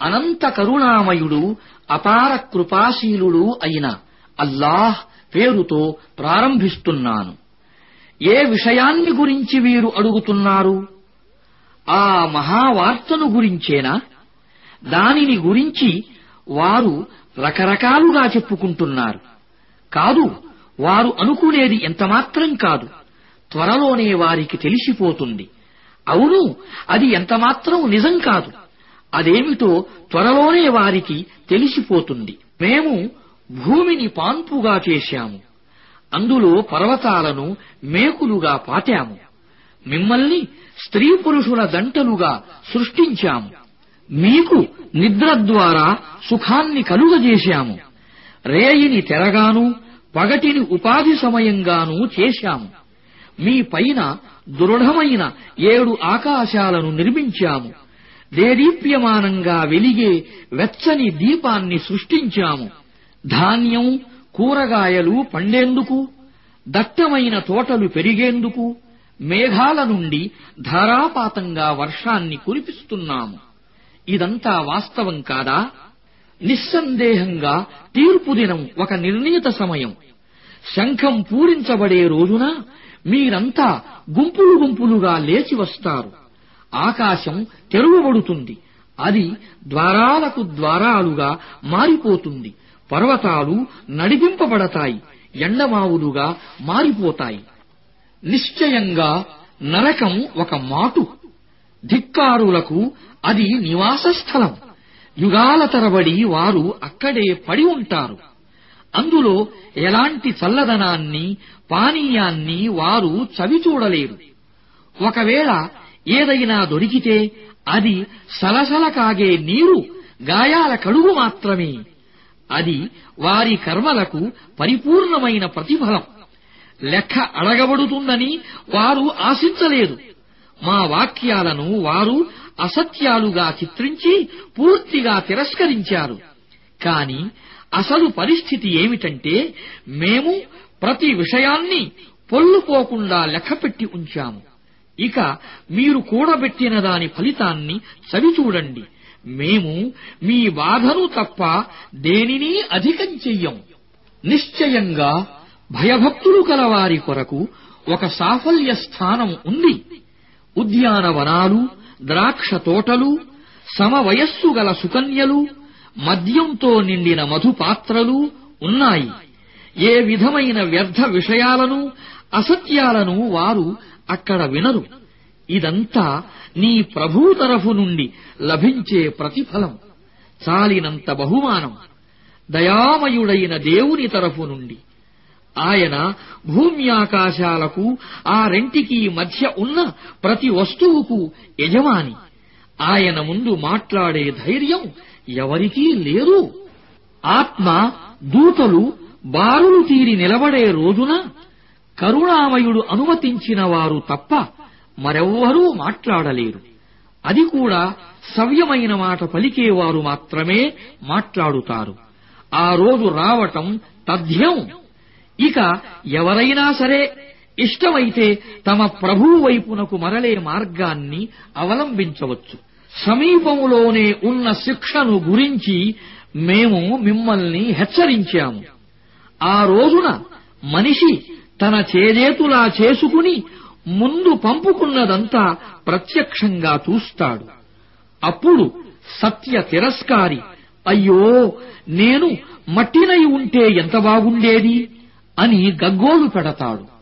అనంత కరుణామయుడు అపార కృపాశీలుడు అయిన అల్లాహ్ పేరుతో ప్రారంభిస్తున్నాను ఏ విషయాన్ని గురించి వీరు అడుగుతున్నారు ఆ మహావార్తను గురించేనా దానిని గురించి వారు రకరకాలుగా చెప్పుకుంటున్నారు కాదు వారు అనుకునేది ఎంతమాత్రం కాదు త్వరలోనే వారికి తెలిసిపోతుంది అవును అది ఎంతమాత్రం నిజం కాదు అదేమిటో త్వరలోనే వారికి తెలిసిపోతుంది మేము భూమిని పాన్పుగా చేశాము అందులో పర్వతాలను మేకులుగా పాతాము మిమ్మల్ని స్త్రీ పురుషుల దంటలుగా సృష్టించాము మీకు నిద్ర ద్వారా సుఖాన్ని కలుగజేశాము రేయిని తెరగాను పగటిని ఉపాధి సమయంగానూ చేశాము మీ పైన దృఢమైన ఏడు ఆకాశాలను నిర్మించాము దేదీప్యమానంగా వెలిగే వెచ్చని దీపాన్ని సృష్టించాము ధాన్యం కూరగాయలు పండేందుకు దట్టమైన తోటలు పెరిగేందుకు మేఘాల నుండి ధారాపాతంగా వర్షాన్ని కురిపిస్తున్నాము ఇదంతా వాస్తవం కాదా నిస్సందేహంగా తీర్పు దినం ఒక నిర్ణీత సమయం శంఖం పూరించబడే రోజున మీరంతా గుంపులు గుంపులుగా లేచి వస్తారు ఆకాశం తెరువబడుతుంది అది ద్వారాలకు ద్వారాలుగా మారిపోతుంది పర్వతాలు నడిపింపబడతాయి ఎండమావులుగా మారిపోతాయి నిశ్చయంగా నరకం ఒక మాటు ధిక్కారులకు అది నివాస స్థలం యుగాల తరబడి వారు అక్కడే పడి ఉంటారు అందులో ఎలాంటి చల్లదనాన్ని పానీయాన్ని వారు చవిచూడలేరు ఒకవేళ ఏదైనా దొరికితే అది సలసల కాగే నీరు గాయాల కడుగు మాత్రమే అది వారి కర్మలకు పరిపూర్ణమైన ప్రతిఫలం లెక్క అడగబడుతుందని వారు ఆశించలేదు మా వాక్యాలను వారు అసత్యాలుగా చిత్రించి పూర్తిగా తిరస్కరించారు కాని అసలు పరిస్థితి ఏమిటంటే మేము ప్రతి విషయాన్ని పొల్లుపోకుండా లెక్కపెట్టి ఉంచాము ఇక మీరు కూడబెట్టిన దాని ఫలితాన్ని చవిచూడండి మేము మీ బాధను తప్ప దేనినీ అధికం చెయ్యం నిశ్చయంగా భయభక్తులు కలవారి కొరకు ఒక సాఫల్య స్థానం ఉంది ఉద్యానవనాలు ద్రాక్ష తోటలు సమవయస్సు గల సుకన్యలు మద్యంతో నిండిన మధుపాత్రలు ఉన్నాయి ఏ విధమైన వ్యర్థ విషయాలను అసత్యాలను వారు అక్కడ వినరు ఇదంతా నీ ప్రభు తరఫు నుండి లభించే ప్రతిఫలం చాలినంత బహుమానం దయామయుడైన దేవుని తరఫు నుండి ఆయన భూమ్యాకాశాలకు ఆ రెంటికి మధ్య ఉన్న ప్రతి వస్తువుకు యజమాని ఆయన ముందు మాట్లాడే ధైర్యం ఎవరికీ లేదు ఆత్మ దూతలు బారులు తీరి నిలబడే రోజున కరుణామయుడు అనుమతించిన వారు తప్ప మరెవ్వరూ మాట్లాడలేరు అది కూడా సవ్యమైన మాట పలికేవారు మాత్రమే మాట్లాడుతారు ఆ రోజు రావటం తథ్యం ఇక ఎవరైనా సరే ఇష్టమైతే తమ ప్రభువు వైపునకు మరలే మార్గాన్ని అవలంబించవచ్చు సమీపములోనే ఉన్న శిక్షను గురించి మేము మిమ్మల్ని హెచ్చరించాము ఆ రోజున మనిషి తన చేజేతులా చేసుకుని ముందు పంపుకున్నదంతా ప్రత్యక్షంగా చూస్తాడు అప్పుడు సత్య తిరస్కారి అయ్యో నేను మట్టినై ఉంటే ఎంత బాగుండేది అని గగ్గోలు పెడతాడు